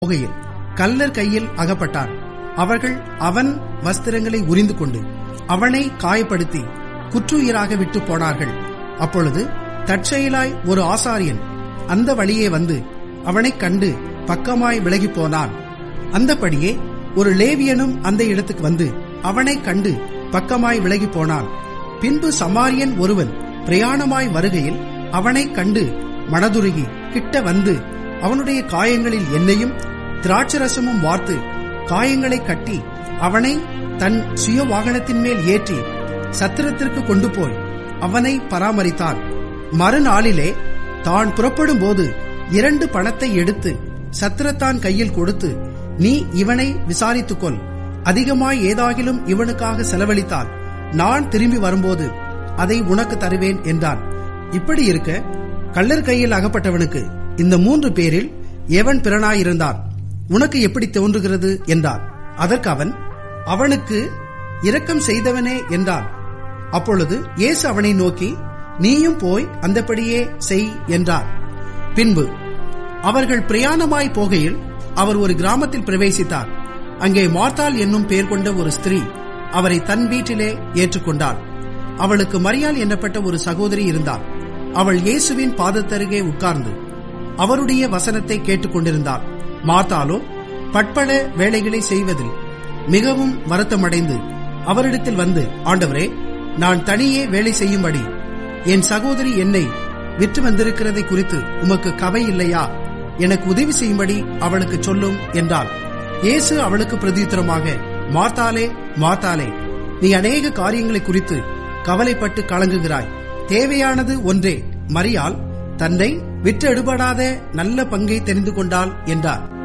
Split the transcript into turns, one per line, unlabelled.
போகையில் கல்லர் கையில் அகப்பட்டான் அவர்கள் அவன் வஸ்திரங்களை உரிந்து கொண்டு அவனை காயப்படுத்தி குற்றுயிராக விட்டு போனார்கள் அப்பொழுது தற்செயலாய் ஒரு ஆசாரியன் அந்த வழியே வந்து அவனைக் கண்டு பக்கமாய் விலகிப் போனான் அந்தபடியே ஒரு லேவியனும் அந்த இடத்துக்கு வந்து அவனைக் கண்டு பக்கமாய் விலகிப் போனான் பின்பு சமாரியன் ஒருவன் பிரயாணமாய் வருகையில் அவனைக் கண்டு மனதுருகி கிட்ட வந்து அவனுடைய காயங்களில் எண்ணெயும் திராட்சரசமும் வார்த்து காயங்களை கட்டி அவனை தன் சுய வாகனத்தின் மேல் ஏற்றி சத்திரத்திற்கு கொண்டு போய் அவனை பராமரித்தான் மறுநாளிலே தான் புறப்படும் போது இரண்டு பணத்தை எடுத்து சத்திரத்தான் கையில் கொடுத்து நீ இவனை விசாரித்துக்கொள் அதிகமாய் ஏதாகிலும் இவனுக்காக செலவழித்தால் நான் திரும்பி வரும்போது அதை உனக்கு தருவேன் என்றான் இப்படி இருக்க கள்ளர் கையில் அகப்பட்டவனுக்கு இந்த மூன்று பேரில் எவன் பிறனாயிருந்தான் உனக்கு எப்படி தோன்றுகிறது என்றான் அதற்கு அவன் அவனுக்கு இரக்கம் செய்தவனே என்றான் அப்பொழுது இயேசு அவனை நோக்கி நீயும் போய் அந்தபடியே செய் என்றார் பின்பு அவர்கள் பிரயாணமாய் போகையில் அவர் ஒரு கிராமத்தில் பிரவேசித்தார் அங்கே மார்த்தாள் என்னும் பெயர் கொண்ட ஒரு ஸ்திரீ அவரை தன் வீட்டிலே ஏற்றுக்கொண்டாள் அவளுக்கு மரியாள் என்னப்பட்ட ஒரு சகோதரி இருந்தாள் அவள் இயேசுவின் பாதத்தருகே உட்கார்ந்து அவருடைய வசனத்தை கேட்டுக்கொண்டிருந்தாள் மார்த்தாலோ பட்பட வேலைகளை செய்வதில் மிகவும் வருத்தமடைந்து அவரிடத்தில் வந்து ஆண்டவரே நான் தனியே வேலை செய்யும்படி என் சகோதரி என்னை விற்று வந்திருக்கிறதை குறித்து உமக்கு கவை இல்லையா எனக்கு உதவி செய்யும்படி அவளுக்கு சொல்லும் என்றாள் இயேசு அவளுக்கு பிரதியுத்தரமாக மார்த்தாலே மார்த்தாலே நீ அநேக காரியங்களை குறித்து கவலைப்பட்டு கலங்குகிறாய் தேவையானது ஒன்றே மரியால் தன்னை விற்று எடுபடாத நல்ல பங்கை தெரிந்து கொண்டாள் என்றார்